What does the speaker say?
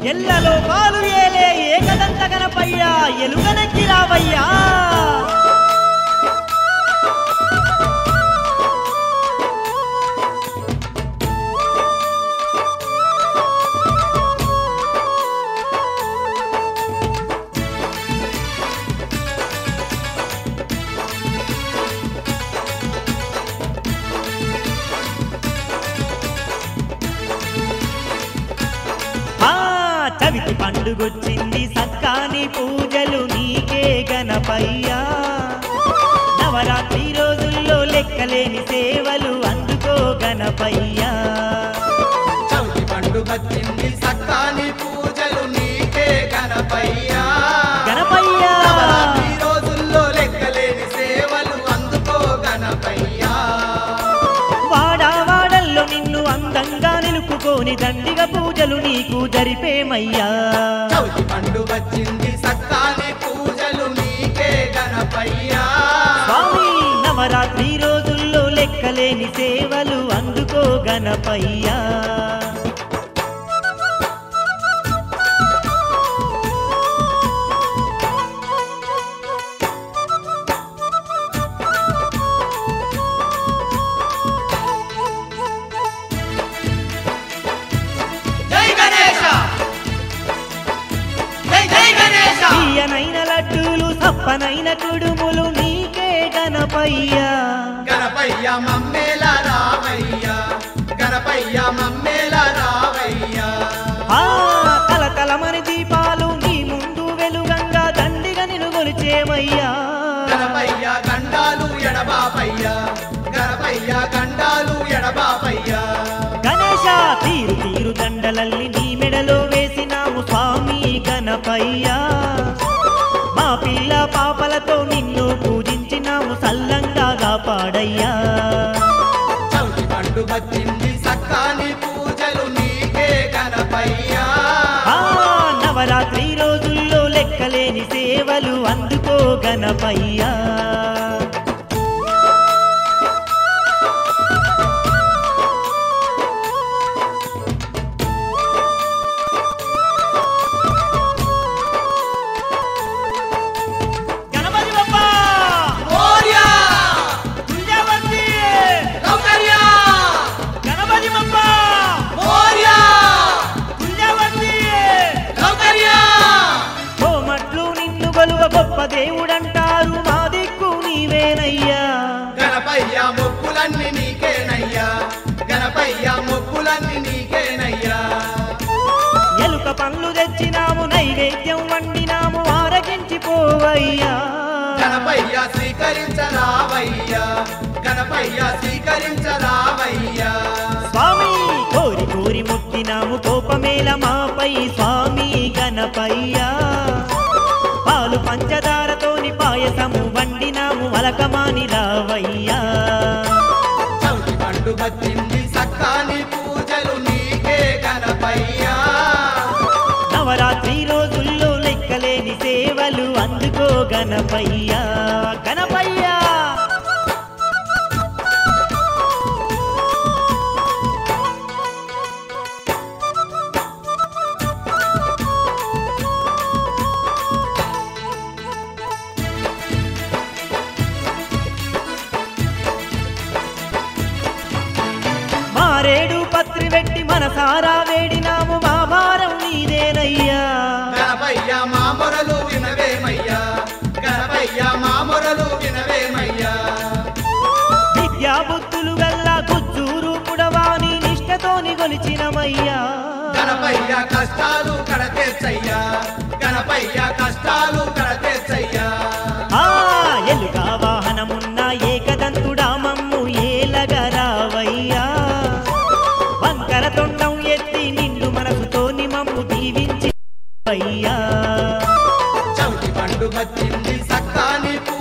ఎల్లలో పాలు ఏలే ఏకదంత గణపయ్యా ఎలుగనెక్కి రావయ్యా ఆ చవితి పండుగొచ్చింది సక్కాని పూజలు నీకే గణపయ్యా నవరాత్రి రోజుల్లో లెక్కలేని సేవలు అందుకో గణపయ్యా చౌతి పండుగచ్చింది సక్కాని పూజలు నీకే గణపయ్యా గణపయ్యా నవరాత్రి రోజుల్లో లెక్కలేని సేవలు అందుకో గణపయ్యా వాడా వాడల్లో నిన్ను అందంగా నిలుపుకొని దండిగా పూజలు నీకు జరిపేమయ్యా చౌతి పండుగచ్చింది సక్కాని పూజలు నీకే గణపయ్యా స్వామి నవరాత్రి రోజుల్లో లెక్కలేని సేవలు అందుకో గణపయ్యా జై గణేశ జై జై గణేశ తీయనైన లడ్డూలు సప్పనైన కుడుములు నీకే గణపయ్యా గణపయ్య మమ్మేల రావయ్యా గణపయ్య మమ్మేల రావయ్యా ఆ తలతలమని దీపాలు నీ ముందు వెలుగంగా దండిగా నిన్ను కొలిచేమయ్యా గణపయ్య గండాలు ఎడబాపయ్యా గణపయ్య గండాలు ఎడబాపయ్యా గణేశ తీరు తీరు దండలల్లి నీ మెడలో వేసినాము స్వామి గణపయ్యా మా పిల్ల పాపలతో నిన్ను పూజించినాము సల్లంగా కాపాడయ్యా చౌతి పండుగచ్చింది సక్కాని పూజలు నీకే గణపయ్యా ఆ నవరాత్రి రోజుల్లో లెక్కలేని సేవలు అందుకో గణపయ్యా గణపతి బప్పా మోర్యా దుర్గావతి గౌకర్యా గణపతి బప్పా మోర్యా దుర్గావతి గౌకర్యా కోమట్లు నిన్ను గొలువ గొప్ప దేవుడంటారు మా దిక్కు నీవేనయ్యా గణపయ్య మొక్కులన్నీ నీకేనయ్యా గణపయ్య మొక్కులన్నీ నీకేనయ్యా ఎలుక పండ్లు తెచ్చినాము నైవేద్యం వండినాము ఆరగించిపోవయ్యా గణపయ్య స్వీకరించరావయ్యా గణపయ్య స్వీకరించరావయ్యా స్వామి కోరి కోరి ముక్తినాము కోపమేల మాపై స్వామి గణపయ్యా పాలు పంచదారతోని పాయసము వండినాము అలకమాని రావయ్యా చౌతి పండుగచ్చింది సక్కాని పూజలు నీకే గణపయ్యా నవరాత్రి రోజుల్లో లెక్కలేని సేవలు అందుకో గణపయ్యా గణపయ్యా మారేడు పత్రి పెట్టి మనసారా వేడినాము మా భారం నీదేనయ్యా గణపయ్య మా మొరలు వినవేమయ్యా గణపయ్య మా మొరలు వినవేమయ్యా విద్యా బుద్ధులు గల్లా గుజ్జూరు పుడవాని నిష్టతోని గొలిచినమయ్యా గణపయ్య కష్టాలు కడతేచ్చయ్యా గణపయ్య కష్టాలు కడతేచ్చయ్యా ఆ ఎలుగా వాహనమున్న ఏకదంతుడా మమ్ము ఏలగరావయ్యా వంకర తొండం ఎత్తి నిండు మనసుతోని మమ్ము దీవించి అయ్యా చౌతి పండుగచ్చింది సక్కాని